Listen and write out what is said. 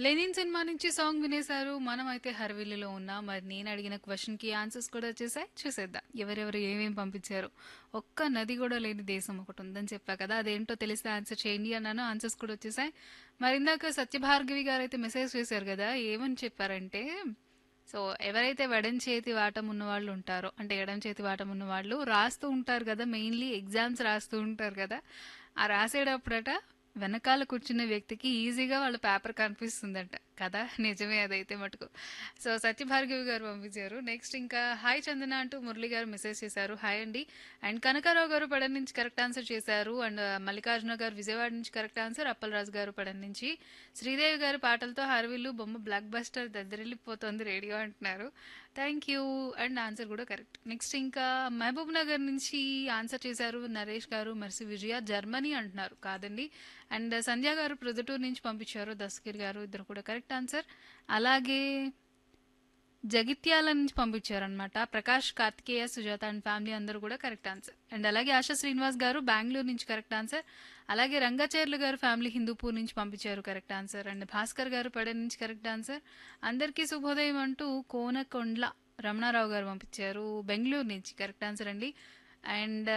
Lenin cinema నుంచి song వినేశారు మనమైతే హర్విల్లులో ఉన్నాం మరి నేను అడిగిన క్వశ్చన్కి ఆన్సర్స్ కూడా వచ్చేసాయి చూసేద్దాం ఎవరెవరు ఏమేమి పంపించారు ఒక్క నది కూడా లేని దేశం ఒకటి ఉందని చెప్పా కదా అదేంటో తెలిస్తే ఆన్సర్ చేయండి అన్నాను ఆన్సర్స్ కూడా వచ్చేసాయి మరి ఇందాక సత్యభార్గవి గారు అయితే మెసేజ్ చేశారు కదా ఏమని చెప్పారంటే సో ఎవరైతే ఎడం చేతి వాటం ఉన్న వాళ్ళు ఉంటారో అంటే ఎడం చేతి వాటం ఉన్న వాళ్ళు రాస్తూ ఉంటారు కదా మెయిన్లీ ఎగ్జామ్స్ రాస్తూ ఉంటారు కదా ఆ రాసేటప్పుడట వెనకాల కూర్చున్న వ్యక్తికి ఈజీగా వాళ్ళ పేపర్ కనిపిస్తుందంట కదా నిజమే అదైతే మటుకు సో సత్యభార్గవి గారు పంపించారు నెక్స్ట్ ఇంకా హాయ్ చందన అంటూ మురళి గారు మెసేజ్ చేశారు హాయ్ అండి అండ్ కనకారావు గారు పడన్ నుంచి కరెక్ట్ ఆన్సర్ చేశారు అండ్ మల్లికార్జున గారు విజయవాడ నుంచి కరెక్ట్ ఆన్సర్ అప్పలరాజు గారు పడన్ నుంచి శ్రీదేవి గారి పాటలతో హర్విల్లు బొమ్మ బ్లాక్ బస్టర్ దద్దరిల్లిపోతుంది రేడియో అంటున్నారు థ్యాంక్ యూ అండ్ ఆన్సర్ కూడా కరెక్ట్ నెక్స్ట్ ఇంకా మహబూబ్ నగర్ నుంచి ఆన్సర్ చేశారు నరేష్ గారు మర్సి విజయ జర్మనీ అంటున్నారు కాదండి అండ్ సంధ్య గారు ప్రొద్దుటూరు నుంచి పంపించారు దస్కీర్ గారు ఇద్దరు కూడా కరెక్ట్ ఆన్సర్ అలాగే జగిత్యాల నుంచి పంపించారనమాట ప్రకాష్ కార్తికేయ సుజాత అండ్ ఫ్యామిలీ అందరూ కూడా కరెక్ట్ ఆన్సర్ అండ్ అలాగే ఆశా శ్రీనివాస్ గారు బెంగళూరు నుంచి కరెక్ట్ ఆన్సర్ అలాగే రంగచేర్లు గారు ఫ్యామిలీ హిందూపూర్ నుంచి పంపించారు కరెక్ట్ ఆన్సర్ అండ్ భాస్కర్ గారు పడే నుంచి కరెక్ట్ ఆన్సర్ అందరికీ శుభోదయం అంటూ కోనకొండ్ల రమణారావు గారు పంపించారు బెంగళూరు నుంచి కరెక్ట్ ఆన్సర్ అండి అండ్